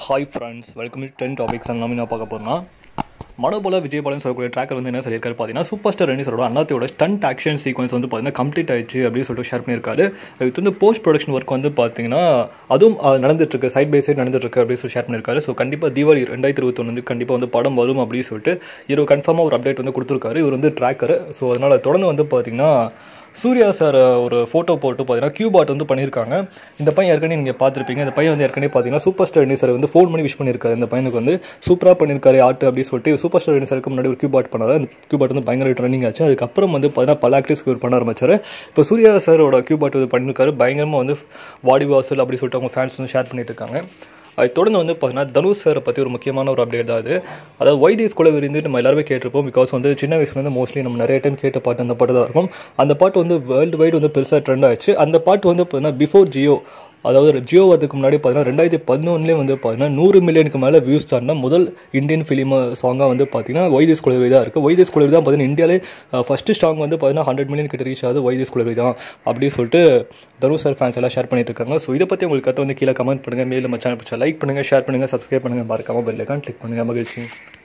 hi friends welcome to ten topics எல்லாமே நான் பார்க்க போகிறோம்னா மனோபல விஜய் பாலன் சொல்லக்கூடிய ட்ராக்கர் வந்து என்ன சொல்லியிருக்காரு பார்த்தீங்கன்னா சூப்பர் ஸ்டார் ரணிசரோட அண்ணாத்தையோட ஸ்டண்ட் ஆக்ஷன் சீக்வன்ஸ் வந்து பார்த்தீங்கன்னா கம்ப்ளீட் ஆயிடுச்சு அப்படின்னு சொல்லிட்டு ஷேர் பண்ணியிருக்காரு இது வந்து போஸ்ட் ப்ரொடக்ஷன் ஒர்க் வந்து பார்த்தீங்கன்னா அதுவும் அஹ், நடந்துட்டு இருக்கு சைட் பை சைட் நடந்துட்டு இருக்கு அப்படின்னு சொல்லி ஷேர் பண்ணியிருக்காரு ஸோ கண்டிப்பாக தீபாவளி ரெண்டாயிரத்தி இருபத்தொன்று வந்து கண்டிப்பாக வந்து படம் வரும் அப்படின்னு சொல்லிட்டு இவர் கன்ஃபார்மாக ஒரு அப்டேட் வந்து கொடுத்துருக்காரு இவர் வந்து ட்ராக்கர் ஸோ அதனால் தொடர்ந்து வந்து பார்த்தீங்கன்னா சூர்யா சார் ஒரு ஃபோட்டோ போட்டு பார்த்தீங்கன்னா கியூபாட் வந்து பண்ணியிருக்காங்க இந்த பையன் ஏற்கனவே நீங்கள் பார்த்துருப்பீங்க இந்த பையன் வந்து ஏற்கனவே பார்த்தீங்கன்னா சூப்பர் ஸ்டார் சார் வந்து ஃபோன் பண்ணி விஷ் பண்ணியிருக்காரு இந்த பையனுக்கு வந்து சூப்பராக பண்ணியிருக்காரு ஆர்ட் அப்படின்னு சொல்லிட்டு சூப்பர் ஸ்டார் சாருக்கு முன்னாடி ஒரு கியூபாட் பண்ணாரு அந்த கியூபாட் வந்து பயங்கர ட்ரெண்டிங் ஆச்சு அதுக்கப்புறம் வந்து பார்த்தீங்கன்னா பல ஆக்டர்ஸ்க்கு இவர் பண்ண ஆரம்பிச்சாரு இப்போ சூர்யா சாரோட கியூபாட் வந்து பண்ணியிருக்காரு பயங்கரமாக வந்து வாடி வாசல் அப்படி சொல்லிட்டு அவங்க ஃபேன்ஸ் வந்து ஷேர் பண்ணிட்டு இருக்காங்க அது தொடர்ந்து வந்து பார்த்தீங்கன்னா தனுஷ் சாரை பற்றி ஒரு முக்கியமான ஒரு அப்டேட் தான் அது அதாவது ஒய்டிஎஸ் கூட விருந்து நம்ம எல்லாருமே கேட்டிருப்போம் பிகாஸ் வந்து சின்ன வயசுலேருந்து மோஸ்ட்லி நம்ம நிறைய டைம் கேட்ட பாட்டு அந்த பாட்டு தான் இருக்கும் அந்த பாட்டு வந்து வேர்ல்டு வைடு வந்து பெருசாக ட்ரெண்ட் ஆச்சு அந்த பாட்டு வந்து பார்த்தீங்கன்னா பிஃபோர் ஜியோ அதாவது ஜியோ வரதுக்கு முன்னாடி பார்த்தீங்கன்னா ரெண்டாயிரத்தி பதினொன்றுலேயே வந்து பார்த்தீங்கன்னா நூறு மில்லியனுக்கு மேலே வியூஸ் தாண்டின முதல் இந்தியன் ஃபிலிம் சாங்காக வந்து பார்த்தீங்கன்னா வைதேஸ் குலவி தான் இருக்குது வைதேஸ் குலவி தான் பார்த்தீங்கன்னா இந்தியாவிலே ஃபஸ்ட்டு சாங் வந்து பார்த்தீங்கன்னா ஹண்ட்ரட் மில்லியன் கிட்ட ரீச் ஆகுது வைதேஸ் குலவி தான் அப்படின்னு சொல்லிட்டு தனுஷ் சார் ஃபேன்ஸ் எல்லாம் ஷேர் பண்ணிட்டு இருக்காங்க ஸோ இதை பற்றி உங்களுக்கு கற்று வந்து கீழே கமெண்ட் பண்ணுங்கள் மேலும் நம்ம சேனல் பிடிச்சா லைக் பண்ணுங்கள் ஷேர் பண்ணுங்கள் சப்ஸ்கிரைப் பண்ணுங்கள் மறக்காம பெல் ஐக்கான் கிளிக் பண்ணுங்கள் மகிழ்ச்சி